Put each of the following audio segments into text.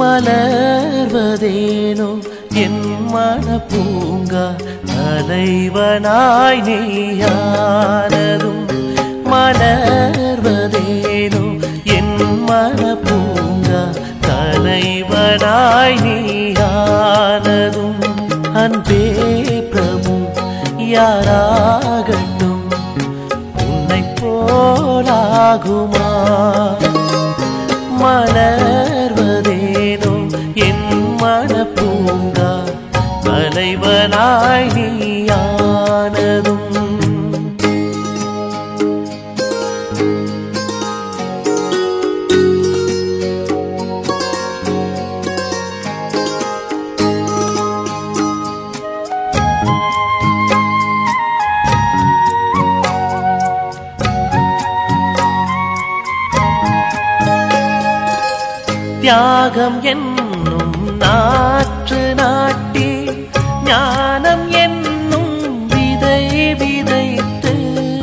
மலர்வதேனோ என் மன பூங்கா தலைவனாய் நீயானதும் மலர்வதேனோ என் மன பூங்கா தலைவனாய் நீயானதும் அன்பே பிரபு யாராகட்டும் உன்னை போலாகுமா மலர்வதேனோ என் மன பூங்கா தலைவனாய் நீயானதும் தியாகம் என்னும் நாற்று நாட்டி ஞானம் என்னும் விதை விதைத்து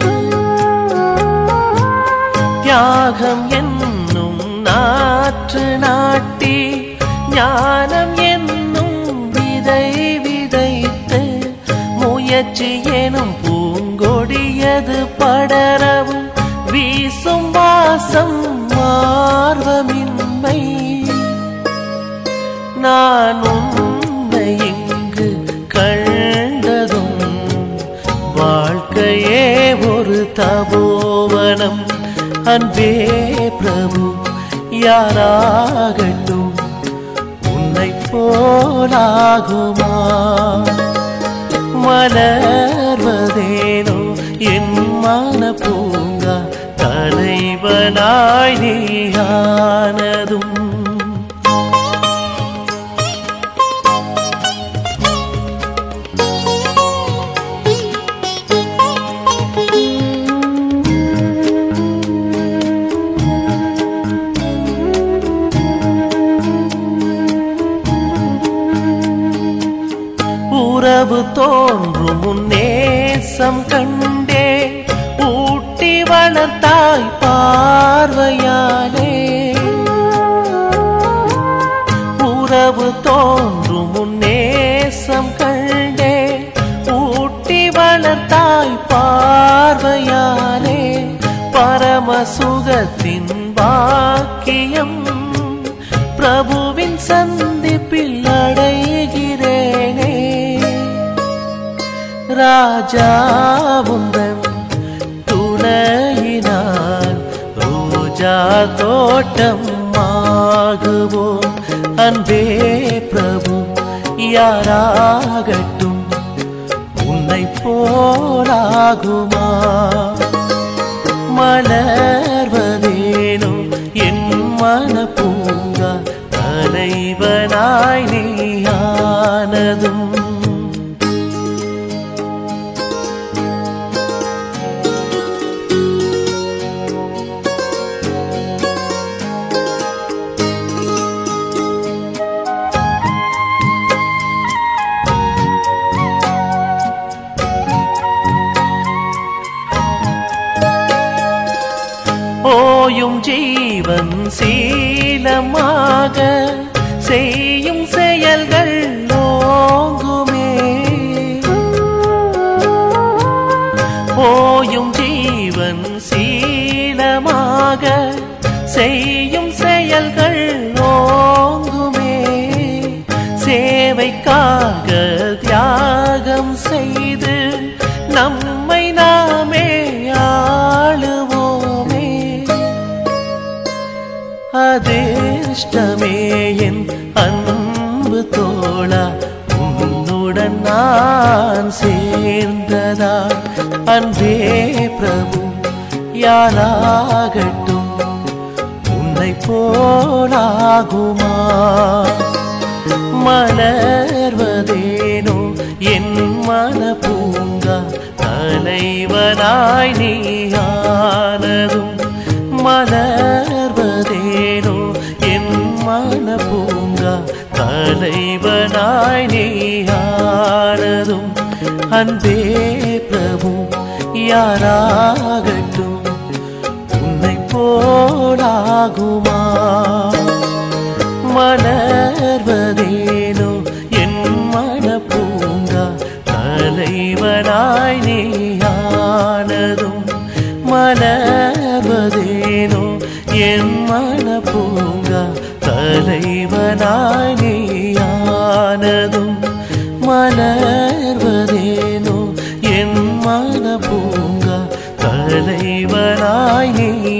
தியாகம் என்னும் நாற்று நாட்டி ஞானம் என்னும் விதை விதைத்து முயற்சி எனும் பூங்கொடியது படரவும் வீசும் வாசம் மார்வமின்மை நான் உன்னை இங்கு கண்டதும் வாழ்க்கையே ஒரு தபோவனம் அன்பே பிரபு யாராகட்டும் உன்னை போலாகுமா மலர்வதேனோ என் மன பூங்கா தலைவனாய் நீயானதும் உறவு தோன்றும் உன்னேசம் கண்டே ஊட்டி வளர்த்தாய் பார்வையாலே உறவு தோன்றும் உன்னேசம் கண்டே ஊட்டி வளர்த்தாய் பார்வையாலே பரம சுகத்தின் பாக்கியம் பிரபுவின் சந்திப்பில் அடைகிறேனே ராஜாவுந்தன் துணையினால் ரோஜா தோட்டம் ஆகுவோம் அன்பே பிரபு யாராகட்டும் உன்னை போலாகுமா மலர்வதேனோ என் மன பூங்கா தலைவனாய் நீயானதும் ஓயும் ஜீவன் சீலமாக செய்யும் செயல்கள் ஓங்குமே ஓயும் ஜீவன் சீலமாக செய்யும் செயல்கள் ஓங்குமே சேவைக்காக தியாகம் செய்து நம்மை நாமே ஆளுவோமே அதிர்ஷ்டமே என் அன்பு தோழா உன்னுடன் நான் சேர்ந்ததா அன்பே பிரபு யாராகட்டும் உன்னை போலாகுமா மலர்வதேனோ என் மன பூங்கா தலைவனாய் நீயானதும் மலர்வதேனோ என் மன பூங்கா தலைவனாய் நீயானதும் அன்பே பிரபு யாராகட்டும் உன்னை போலாகுமா மலர்வதேனோ என் மன பூங்கா தலைவனாய் நீயானதும் மலர்வதேனோ என் மன பூங்கா தலைவனாய் நீயானதும் மலர்வதேனோ என் மன பூங்கா தலைவனாய் நீ